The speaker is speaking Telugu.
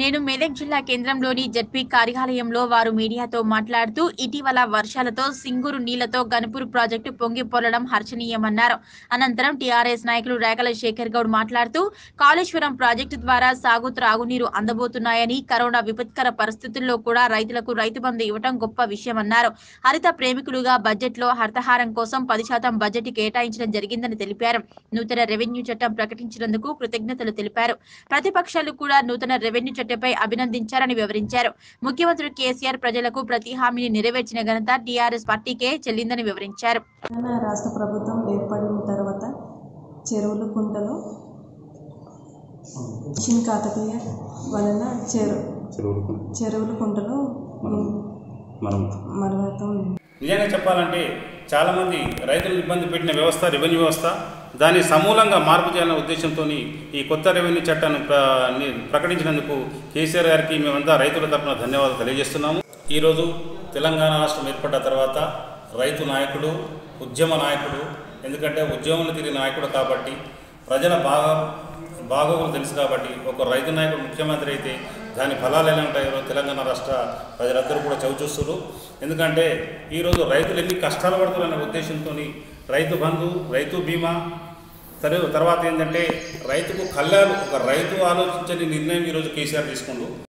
నేడు మెదక్ జిల్లా కేంద్రంలోని జడ్పీ కార్యాలయంలో వారు మీడియాతో మాట్లాడుతూ ఇటీవల వర్షాలతో సింగూరు నీళ్లతో గనుపూర్ ప్రాజెక్టు పొంగి పొరలడం హర్షణీయమన్నారు అనంతరం టీఆర్ఎస్ నాయకులు రేకల శేఖర్ గౌడ్ మాట్లాడుతూ కాళేశ్వరం ప్రాజెక్టు ద్వారా సాగు త్రాగునీరు అందబోతున్నాయని కరోనా విపత్కర పరిస్థితుల్లో కూడా రైతులకు రైతు బంధు ఇవ్వడం గొప్ప విషయమన్నారు హరిత ప్రేమికులుగా బడ్జెట్ లో హర్తహారం కోసం పది శాతం బడ్జెట్ కేటాయించడం జరిగిందని తెలిపారు నూతన రెవెన్యూ చట్టం ప్రకటించినందుకు కృతజ్ఞతలు తెలిపారు ప్రతిపక్షాలు కూడా నూతన రెవెన్యూ చట్టంపై అభినందించారని వివరించారు ముఖ్యమంత్రి కేసీఆర్ ప్రజలకు ప్రతి హామీని నెరవేర్చిన ఘనత టీఆర్ఎస్ పార్టీకే చెల్లిందని వివరించారు తెలంగాణ రాష్ట్ర ప్రభుత్వం ఏర్పడిన తర్వాత చెరువులు కుంటలు మిషన్ కాకతీయ వలన చెరు చెరువులకు చెరువులు కుంటలు మనం మరవతం నిజంగా చెప్పాలంటే చాలామంది రైతులను ఇబ్బంది పెట్టిన వ్యవస్థ రెవెన్యూ వ్యవస్థ దాన్ని సమూలంగా మార్పు చేయాలనే ఉద్దేశంతో ఈ కొత్త రెవెన్యూ చట్టాన్ని ప్ర ని- ప్రకటించినందుకు కేసీఆర్ గారికి మేమంతా రైతుల తరఫున ధన్యవాదాలు తెలియజేస్తున్నాము ఈరోజు తెలంగాణ రాష్ట్రం ఏర్పడ్డ తర్వాత రైతు నాయకుడు ఉద్యమ నాయకుడు ఎందుకంటే ఉద్యమంలో తిరిగిన నాయకుడు కాబట్టి ప్రజల బాగా బాగోగులు తెలుసు కాబట్టి ఒక రైతు నాయకుడు ముఖ్యమంత్రి అయితే దాని ఫలాలు ఎలా ఉంటాయో తెలంగాణ రాష్ట్ర ప్రజలందరూ కూడా చవిచూస్తున్నారు ఎందుకంటే ఈరోజు రైతులు ఎన్ని కష్టాలు పడుతున్నారనే ఉద్దేశంతో రైతు బంధు రైతు బీమా తరు- తర్వాత ఏంటంటే రైతుకు కళ్యాణ్ ఒక రైతు ఆలోచించని నిర్ణయం ఈరోజు కేసీఆర్ తీసుకుంటూ